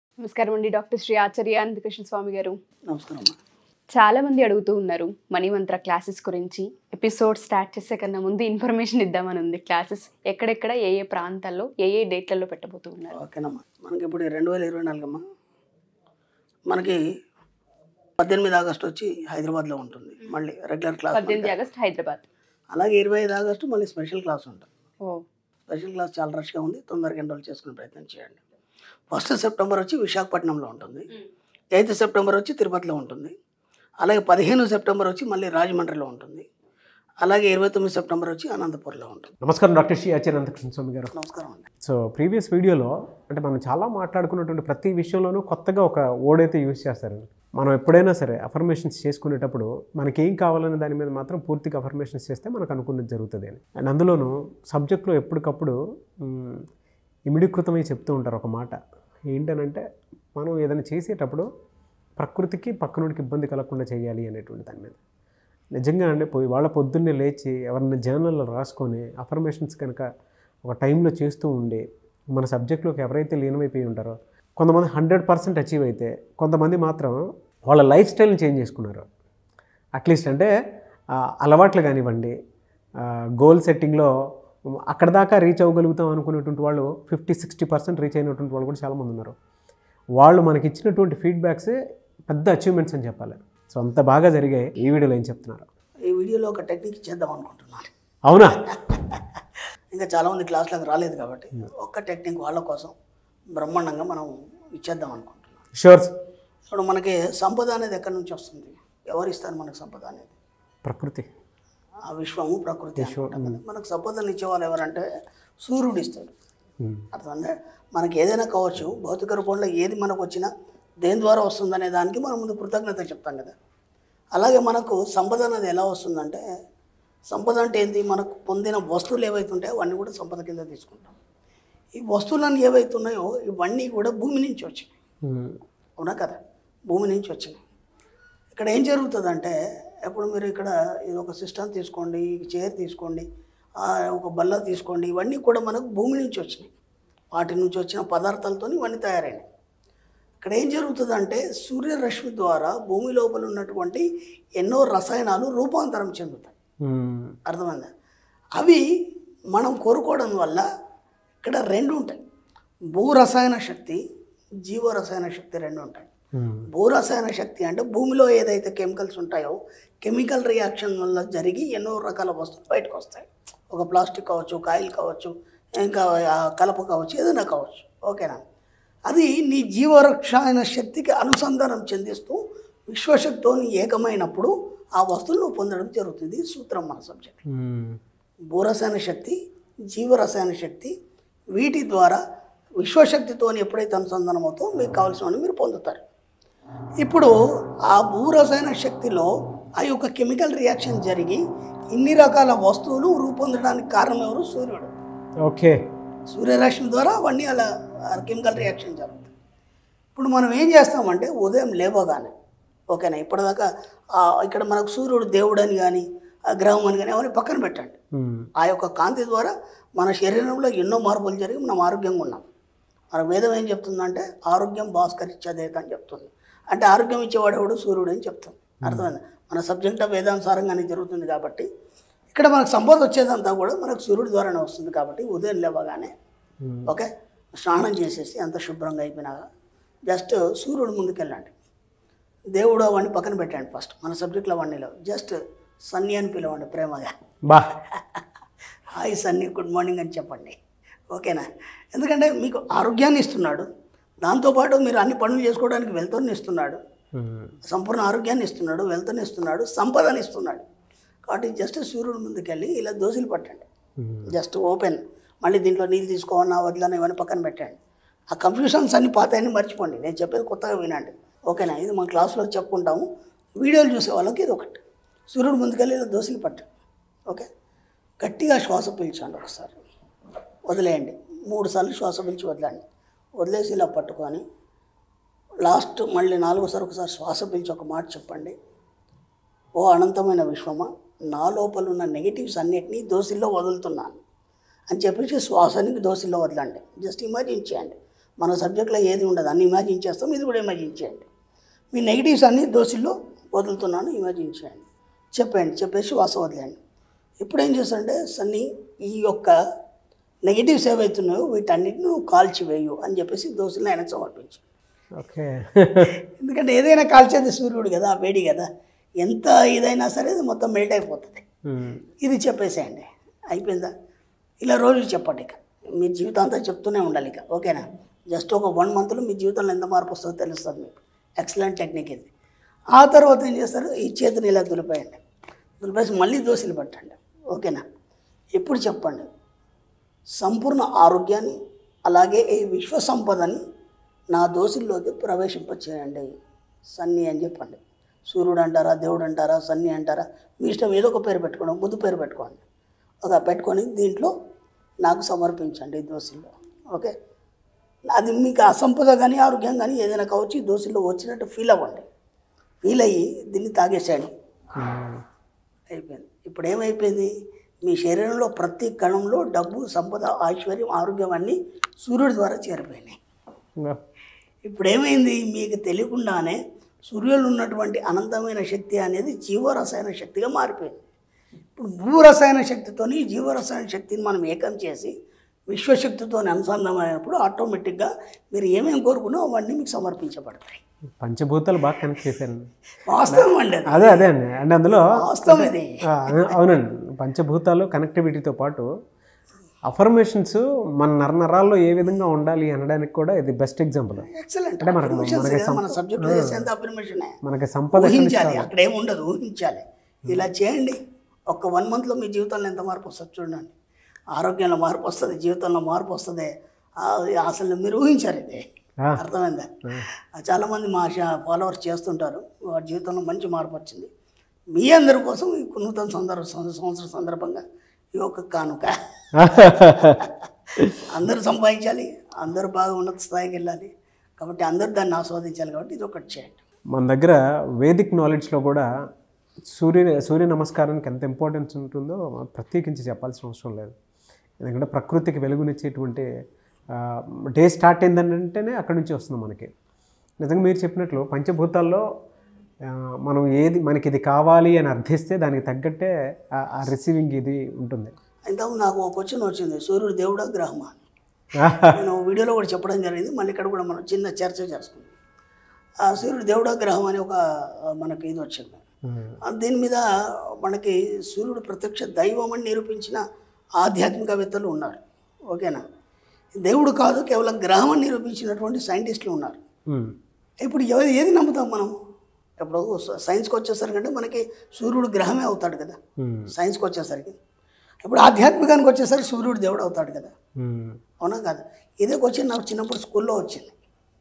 నమస్కారం అండి డాక్టర్ శ్రీ ఆచార్య అనంతకృష్ణ స్వామి గారు నమస్కారం అమ్మా చాలా మంది అడుగుతూ ఉన్నారు మణిమంత్ర క్లాసెస్ గురించి ఎపిసోడ్ స్టార్ట్ చేసే కన్నా ముందు ఇన్ఫర్మేషన్ ఇద్దామని ఉంది క్లాసెస్ ఎక్కడెక్కడ ఏ ఏ ప్రాంతాల్లో ఏ ఏ డేట్లలో పెట్టబోతూ ఉన్నారు ఓకేనమ్మా మనకి ఇప్పుడు రెండు వేల ఇరవై నాలుగు అమ్మా మనకి పద్దెనిమిది ఆగస్టు వచ్చి హైదరాబాద్లో ఉంటుంది మళ్ళీ రెగ్యులర్ క్లాస్ పద్దెనిమిది మనకి. ఆగస్ట్ హైదరాబాద్ అలాగే ఇరవై ఐదు ఆగస్టు మళ్ళీ స్పెషల్ క్లాస్ ఉంటుంది ఓ స్పెషల్ క్లాస్ చాలా రష్గా ఉంది తొందరగా ఎన్రోల్ చేసుకునే ప్రయత్నం చేయండి ఫస్ట్ సెప్టెంబర్ వచ్చి విశాఖపట్నంలో ఉంటుంది ఎయిత్ సెప్టెంబర్ వచ్చి తిరుపతిలో ఉంటుంది అలాగే పదిహేను సెప్టెంబర్ వచ్చి మళ్ళీ రాజమండ్రిలో ఉంటుంది అలాగే ఇరవై తొమ్మిది సెప్టెంబర్ వచ్చి అనంతపూర్లో ఉంటుంది నమస్కారం డాక్టర్ శ్రీ ఆచార్య అనంతకృష్ణ స్వామి గారు నమస్కారం అండి సో ప్రీవియస్ వీడియోలో అంటే మనం చాలా మాట్లాడుకున్నటువంటి ప్రతి విషయంలోనూ కొత్తగా ఒక వర్డ్ అయితే యూజ్ చేస్తారు మనం ఎప్పుడైనా సరే అఫర్మేషన్స్ చేసుకునేటప్పుడు మనకి ఏం కావాలనే దాని మీద మాత్రం పూర్తిగా అఫర్మేషన్స్ చేస్తే మనకు అనుకున్నది జరుగుతుంది అని అండ్ అందులోనూ సబ్జెక్ట్లో ఎప్పటికప్పుడు మ్, ఇమిడీకృతమై చెప్తూ ఉంటారు ఒక మాట ఏంటనంటే మనం ఏదైనా చేసేటప్పుడు ప్రకృతికి పక్కనుడికి ఇబ్బంది కలగకుండా చేయాలి అనేటువంటి దాని మీద నిజంగా అండి పోయి వాళ్ళ పొద్దున్నే లేచి ఎవరిని జర్నల్లో రాసుకొని అఫర్మేషన్స్ కనుక ఒక టైంలో చేస్తూ ఉండి మన సబ్జెక్ట్లోకి ఎవరైతే లీనమైపోయి ఉంటారో కొంతమంది హండ్రెడ్ పర్సెంట్ అచీవ్ అయితే కొంతమంది మాత్రం వాళ్ళ లైఫ్ స్టైల్ని చేంజ్ చేసుకున్నారు అట్లీస్ట్ అంటే ఆ, అలవాట్లు కానివ్వండి గోల్ సెట్టింగ్లో అక్కడ దాకా రీచ్ అవ్వగలుగుతాం అనుకునేటువంటి వాళ్ళు ఫిఫ్టీ సిక్స్టీ పర్సెంట్ రీచ్ అయినటువంటి వాళ్ళు కూడా చాలామంది ఉన్నారు వాళ్ళు మనకి ఇచ్చినటువంటి ఫీడ్బ్యాక్స్ పెద్ద అచీవ్మెంట్స్ అని చెప్పాలి సో అంత బాగా జరిగాయి ఈ వీడియోలో ఏం చెప్తున్నారు ఈ వీడియోలో ఒక టెక్నిక్ చేద్దాం అనుకుంటున్నాను అవునా ఇంకా చాలామంది క్లాసులకు రాలేదు కాబట్టి ఒక్క టెక్నిక్ వాళ్ళ కోసం బ్రహ్మాండంగా మనం ఇచ్చేద్దాం అనుకుంటున్నాం షూర్ ఇప్పుడు మనకి సంపద అనేది ఎక్కడి నుంచి వస్తుంది ఎవరు ఇస్తారు మనకు సంపద అనేది ప్రకృతి ఆ విశ్వము ప్రకృతి అనుకుంటాం కదా. మనకు సంపదను ఇచ్చేవాళ్ళు ఎవరంటే సూర్యుడు ఇస్తాడు ఉమ్. అర్థమైందా మనకి ఏదైనా కావచ్చు భౌతిక రూపంలో ఏది మనకు వచ్చినా దేని ద్వారా వస్తుందనే దానికి మనం ముందు కృతజ్ఞత చెప్తాం కదా అలాగే మనకు సంపద అనేది ఎలా వస్తుందంటే సంపద అంటే ఏంటి మనకు పొందిన వస్తువులు ఏవైతే ఉంటాయో అవన్నీ కూడా సంపద కింద తీసుకుంటాం ఈ వస్తువులన్నీ ఏవైతే ఉన్నాయో ఇవన్నీ కూడా భూమి నుంచి వచ్చినాయి ఉమ్. అవునా కదా భూమి నుంచి వచ్చినాయి ఇక్కడ ఏం జరుగుతుందంటే ఇప్పుడు మీరు ఇక్కడ ఇది ఒక సిస్టమ్ తీసుకోండి ఈ చైర్ తీసుకోండి ఆ, ఒక బల్ల తీసుకోండి ఇవన్నీ కూడా మనకు భూమి నుంచి వచ్చినాయి వాటి నుంచి వచ్చిన పదార్థాలతో ఇవన్నీ తయారైనాయి ఇక్కడ ఏం జరుగుతుందంటే సూర్యరశ్మి ద్వారా భూమి లోపల ఉన్నటువంటి ఎన్నో రసాయనాలు రూపాంతరం చెందుతాయి ఉమ్. అర్థమైందా అవి మనం కోరుకోవడం వల్ల ఇక్కడ రెండు ఉంటాయి భూరసాయన శక్తి జీవరసాయన శక్తి రెండు ఉంటాయి ఉమ్. భూరసాయన శక్తి అంటే భూమిలో ఏదైతే కెమికల్స్ ఉంటాయో కెమికల్ రియాక్షన్ వల్ల జరిగి ఎన్నో రకాల వస్తువులు బయటకు వస్తాయి ఒక ప్లాస్టిక్ కావచ్చు కాయిల్ కావచ్చు ఇంకా ఆ కలప కావచ్చు ఏదైనా కావచ్చు ఓకేనా అది నీ జీవరక్షాయన శక్తికి అనుసంధానం చెందిస్తూ విశ్వశక్తితోని ఏకమైనప్పుడు ఆ వస్తువులను పొందడం జరుగుతుంది ఇది సూత్రం మన సబ్జెక్ట్ ఉమ్. భూరసాయన శక్తి జీవరసాయన శక్తి వీటి ద్వారా విశ్వశక్తితో ఎప్పుడైతే అనుసంధానం అవుతుందో మీకు కావాల్సినవన్నీ మీరు పొందుతారు ఇప్పుడు ఆ భూరసాయన శక్తిలో ఆ యొక్క కెమికల్ రియాక్షన్ జరిగి ఇన్ని రకాల వస్తువులు రూపొందడానికి కారణం ఎవరు సూర్యుడు ఓకే సూర్యరశ్మి ద్వారా అవన్నీ అలా కెమికల్ రియాక్షన్ జరుగుతుంది ఇప్పుడు మనం ఏం చేస్తామంటే ఉదయం లేవగానే ఓకేనా ఇప్పటిదాకా ఆ ఇక్కడ మనకు సూర్యుడు దేవుడు అని కానీ ఆ గ్రహం అని కానీ అవన్నీ పక్కన పెట్టండి ఉమ్. ఆ యొక్క కాంతి ద్వారా మన శరీరంలో ఎన్నో మార్పులు జరిగి మనం ఆరోగ్యంగా ఉన్నాం మన వేదం ఏం చెప్తుందంటే ఆరోగ్యం భాస్కరిచ్చేదేత అని చెప్తుంది అంటే ఆరోగ్యం ఇచ్చేవాడు ఎవడు సూర్యుడు అని చెప్తుంది అర్థమైంది మన సబ్జెక్ట్ వేదానుసారంగానే జరుగుతుంది కాబట్టి ఇక్కడ మనకు సంపద వచ్చేదంతా కూడా మనకు సూర్యుడి ద్వారానే వస్తుంది కాబట్టి ఉదయం లేవగానే ఉమ్. ఓకే స్నానం చేసేసి అంత శుభ్రంగా అయిపోయినాక జస్ట్ సూర్యుడు ముందుకెళ్ళండి దేవుడు అవన్నీ పక్కన పెట్టండి ఫస్ట్ మన సబ్జెక్ట్లో అవన్నీ లేవు జస్ట్ సన్నీ అని పిలవండి ప్రేమగా బా హాయ్ సన్నీ గుడ్ మార్నింగ్ అని చెప్పండి ఓకేనా ఎందుకంటే మీకు ఆరోగ్యాన్ని ఇస్తున్నాడు దాంతోపాటు మీరు అన్ని పనులు చేసుకోవడానికి వెళ్తూనే ఇస్తున్నాడు ఉమ్. సంపూర్ణ ఆరోగ్యాన్ని ఇస్తున్నాడు వెళ్తూనే ఇస్తున్నాడు సంపదని ఇస్తున్నాడు కాబట్టి జస్ట్ సూర్యుడు ముందుకెళ్ళి ఇలా దోశలు పట్టండి ఉమ్. జస్ట్ ఓపెన్ మళ్ళీ దీంట్లో నీళ్ళు తీసుకోవన్నా వదిలేనా ఇవన్నీ పక్కన పెట్టండి ఆ కన్ఫ్యూషన్స్ అన్ని పాతాయని మర్చిపోండి నేను చెప్పేది కొత్తగా వినండి ఓకేనా ఇది మన క్లాస్లో చెప్పుకుంటాము వీడియోలు చూసే వాళ్ళకి ఇది ఒకటి సూర్యుడు ముందుకెళ్ళి ఇలా దోశలు పట్టండి ఓకే గట్టిగా శ్వాస పీల్చండి ఒకసారి వదిలేయండి మూడు సార్లు శ్వాస పీల్చి వదిలేండి వదిలేసి ఇలా పట్టుకొని లాస్ట్ మళ్ళీ నాలుగోసారి ఒకసారి శ్వాస పీల్చి ఒక మాట చెప్పండి ఓ అనంతమైన విశ్వమా నా లోపల ఉన్న నెగిటివ్స్ అన్నిటినీ దోసిల్లో వదులుతున్నాను అని చెప్పేసి శ్వాసానికి దోసిల్లో వదలండి జస్ట్ ఇమాజిన్ చేయండి మన సబ్జెక్ట్లో ఏది ఉండదు అన్ని ఇమాజిన్ చేస్తాం ఇది కూడా ఇమాజిన్ చేయండి మీ నెగిటివ్స్ అన్ని దోషుల్లో వదులుతున్నాను ఇమాజిన్ చేయండి చెప్పండి చెప్పేసి వాస వదిలేండి ఇప్పుడు ఏం చేస్తారంటే సన్నీ ఈ యొక్క నెగిటివ్స్ ఏవైతున్నాయో వీటన్నిటిని నువ్వు కాల్చివేయు అని చెప్పేసి దోశలు ఆయనకు సమర్పించు ఓకే ఎందుకంటే ఏదైనా కాల్చేది సూర్యుడు కదా వేడి కదా ఎంత ఇదైనా సరే అది మొత్తం మెల్ట్ అయిపోతుంది ఉమ్. ఇది చెప్పేసేయండి అయిపోయిందా ఇలా రోజు చెప్పండి ఇక మీ జీవితం అంతా చెప్తూనే ఉండాలి ఇక ఓకేనా జస్ట్ ఒక వన్ మంత్లో మీ జీవితంలో ఎంత మార్పు వస్తుందో తెలుస్తుంది మీకు ఎక్సలెంట్ టెక్నిక్ ఇది ఆ తర్వాత ఏం చేస్తారు ఈ చేతిని ఇలా దులిపేయండి దులిపేసి మళ్ళీ దోశలు పెట్టండి ఓకేనా ఎప్పుడు చెప్పండి సంపూర్ణ ఆరోగ్యాన్ని అలాగే ఈ విశ్వ సంపదని నా దోశల్లోకి ప్రవేశింపచేయండి సన్ని అని చెప్పండి సూర్యుడు అంటారా దేవుడు అంటారా సన్ని అంటారా మీ ఇష్టం ఏదో ఒక పేరు పెట్టుకోండి ముందు పేరు పెట్టుకోండి ఒక పెట్టుకొని దీంట్లో నాకు సమర్పించండి ఈ దోశల్లో ఓకే అది మీకు అసంపద కానీ ఆరోగ్యం కానీ ఏదైనా కావచ్చు ఈ దోశల్లో వచ్చినట్టు ఫీల్ అవ్వండి ఫీల్ అయ్యి దీన్ని తాగేసేయండి ఉమ్. అయిపోయింది ఇప్పుడు ఏమైపోయింది మీ శరీరంలో ప్రతి కణంలో డబ్బు సంపద ఐశ్వర్యం ఆరోగ్యం అన్నీ సూర్యుడి ద్వారా చేరిపోయినాయి ఇంకా ఇప్పుడు ఏమైంది మీకు తెలియకుండానే సూర్యులు ఉన్నటువంటి అనంతమైన శక్తి అనేది జీవరసాయన శక్తిగా మారిపోయింది ఇప్పుడు భూరసాయన శక్తితోని జీవరసాయన శక్తిని మనం ఏకం చేసి విశ్వశక్తితో అనుసంధానమైనప్పుడు ఆటోమేటిక్గా మీరు ఏమేమి కోరుకున్నా అవన్నీ మీకు సమర్పించబడతాయి పంచభూతాలు బాగా కనెక్ట్ చేశారండి వాస్తవం అండి అది. అదే అదే అండి అంటే అందులో వాస్తవం ఇది ఆ, అవునండి పంచభూతాలు కనెక్టివిటీతో పాటు అఫర్మేషన్స్ మన నరనరాల్లో ఏ విధంగా ఉండాలి అనడానికి కూడా ఇది బెస్ట్ ఎగ్జాంపుల్ ఎక్సలెంట్ అంటే మనకు- అఫర్మేషన్స్ మనకి కదా మన సబ్జెక్ట్ చేసేంత అఫర్మేషనే మనకి సంపద ఎక్కడి నుంచి ఊహించాలి అక్కడ ఏమి ఉండదు ఊహించాలి ఇలా చేయండి ఒక్క వన్ మంత్లో మీ జీవితంలో ఎంత మార్పు వస్తుంది చూడండి ఆరోగ్యంలో మార్పు వస్తుంది జీవితంలో మార్పు వస్తుంది ఆ, అసలు మీరు ఊహించారు ఇది ఆ. అర్థమైందా చాలామంది మా ఫాలోవర్స్ చేస్తుంటారు వారి జీవితంలో మంచి మార్పు వచ్చింది మీ అందరి కోసం ఈ నూతన సందర్భ సంవత్సరం సందర్భంగా ఈ యొక్క కానుక అందరూ సంపాదించాలి అందరూ బాగా ఉన్నత స్థాయికి వెళ్ళాలి కాబట్టి అందరూ దాన్ని ఆస్వాదించాలి కాబట్టి ఇది ఒకటి చేయండి మన దగ్గర వేదిక్ నాలెడ్జ్లో కూడా సూర్య సూర్య నమస్కారానికి ఎంత ఇంపార్టెన్స్ ఉంటుందో ప్రత్యేకించి చెప్పాల్సిన అవసరం లేదు ఎందుకంటే ప్రకృతికి వెలుగునిచ్చేటువంటి డే స్టార్ట్ అయిందంటేనే అక్కడి నుంచి వస్తుంది మనకి నిజంగా మీరు చెప్పినట్లు పంచభూతాల్లో ఆ, మనం ఏది మనకి ఇది కావాలి అని అర్థిస్తే దానికి తగ్గట్టే ఆ- ఆ రిసీవింగ్ ఇది ఉంటుంది ఇంతకు నాకు ఒక క్వశ్చన్ వచ్చింది సూర్యుడు దేవుడా గ్రహమా నేను వీడియోలో కూడా చెప్పడం జరిగింది మళ్ళీ ఇక్కడ కూడా మనం చిన్న చర్చ చేసుకుందాం ఆ సూర్యుడు దేవుడా గ్రహం అని ఒక ఆ, మనకి ఇది వచ్చింది ఆ, దీని మీద మనకి సూర్యుడు ప్రత్యక్ష దైవం అని నిరూపించిన ఆధ్యాత్మికవేత్తలు ఉన్నారు ఓకేనా దేవుడు కాదు కేవలం గ్రహం అని నిరూపించినటువంటి సైంటిస్టులు ఉన్నారు ఉమ్. ఇప్పుడు ఏది ఏది నమ్ముతాం మనం ఇప్పుడు స- సైన్స్కి వచ్చేసరికి మనకి సూర్యుడు గ్రహమే అవుతాడు కదా ఉమ్. సైన్స్కి వచ్చేసరికి ఇప్పుడు ఆధ్యాత్మికానికి వచ్చేసరికి సూర్యుడు దేవుడు అవుతాడు కదా ఉమ్. అవునా కాదు ఇదే క్వశ్చన్ నాకు చిన్నప్పుడు స్కూల్లో వచ్చింది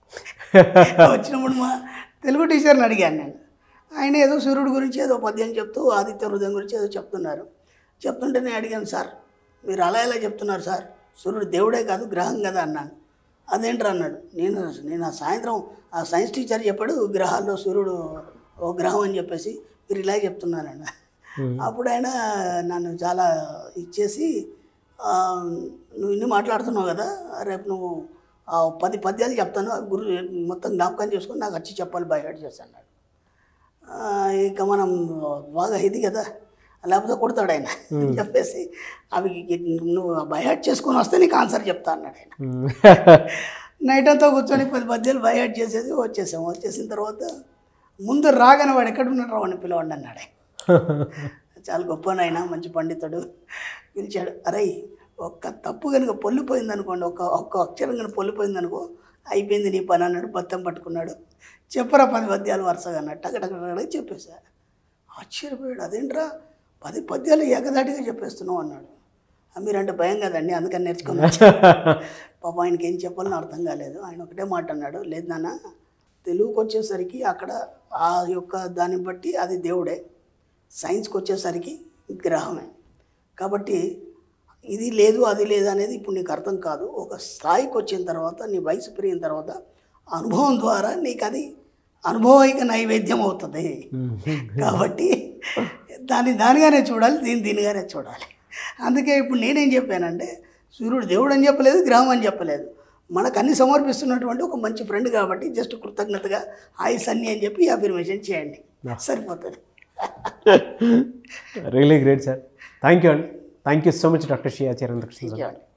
వచ్చినప్పుడు మా తెలుగు టీచర్ని అడిగాను నేను ఆయన ఏదో సూర్యుడు గురించి ఏదో పద్యం చెప్తూ ఆదిత్య హృదయం గురించి ఏదో చెప్తున్నారు చెప్తుంటే నేను అడిగాను సార్ మీరు అలా ఎలా చెప్తున్నారు సార్ సూర్యుడు దేవుడే కాదు గ్రహం కదా అన్నాను అదేంట్రా అన్నాడు నేను నేను ఆ సాయంత్రం ఆ సైన్స్ టీచర్ చెప్పాడు గ్రహాల్లో సూర్యుడు ఓ గ్రహం అని చెప్పేసి మీరు ఇలా చెప్తున్నారన్న అప్పుడు ఆయన నన్ను చాలా ఇచ్చేసి ఆ, నువ్వు ఇన్ని మాట్లాడుతున్నావు కదా రేపు నువ్వు ఆ పది పద్యాలు చెప్తాను అవి గురు మొత్తం జ్ఞాపకం చేసుకొని నాకు వచ్చి చెప్పాలి బయట చేస్తాను ఆ, ఇక మనం బాగా ఇది కదా లేకపోతే కొడతాడు ఆయన అని చెప్పేసి అవి నువ్వు బయట చేసుకొని వస్తే నీకు ఆన్సర్ చెప్తా అన్నాడు ఆయన ఉమ్. నైట్ అంతా కూర్చొని పది పద్యాలు బయట చేసేసి వచ్చేసాం వచ్చేసిన తర్వాత ముందు రాగానే వాడు ఎక్కడ ఉన్నాడు వాడిని పిలవండి అన్నాడు ఆయన. చాలా గొప్ప నాయన మంచి పండితుడు పిలిచాడు అరే ఒక్క తప్పు కనుక పొల్లిపోయింది అనుకోండి ఒక్క ఒక్క అక్షరం కనుక పొల్లిపోయింది అనుకో అయిపోయింది నీ పని అన్నాడు బత్తం పట్టుకున్నాడు చెప్పరా పది పద్యాలు వరుసగా అన్నాడు టకటక చెప్పేశా ఆశ్చర్యపోయాడు అదేంట్రా పది పద్యాలు ఏకదాటిగా చెప్పేస్తున్నావు అన్నాడు "ఆ, మీరంటే భయం కదండి అందుకని నేర్చుకున్నా పాప ఆయనకి ఏం చెప్పాలని అర్థం కాలేదు ఆయన ఒకటే మాట అన్నాడు లేదు నాన్న తెలుగుకి వచ్చేసరికి అక్కడ ఆ యొక్క దాన్ని బట్టి అది దేవుడే సైన్స్కి వచ్చేసరికి గ్రహమే కాబట్టి ఇది లేదు అది లేదు అనేది ఇప్పుడు నీకు అర్థం కాదు ఒక స్థాయికి వచ్చిన తర్వాత నీ వయసు పెరిగిన తర్వాత అనుభవం ద్వారా నీకు అది అనుభవైక నైవేద్యం అవుతుంది కాబట్టి దాన్ని దానిగానే చూడాలి దీన్ని దీనిగానే చూడాలి అందుకే ఇప్పుడు నేనేం చెప్పానంటే సూర్యుడు దేవుడు అని చెప్పలేదు గ్రహం అని చెప్పలేదు మనకు అన్ని సమర్పిస్తున్నటువంటి ఒక మంచి ఫ్రెండ్ కాబట్టి జస్ట్ కృతజ్ఞతగా హాయ్ సన్ని అని చెప్పి అఫర్మేషన్ చేయండి సరిపోతుంది really great sir thank you అండి thank you so much doctor షియా చిరంద్ర కృష్ణ సార్ చేయండి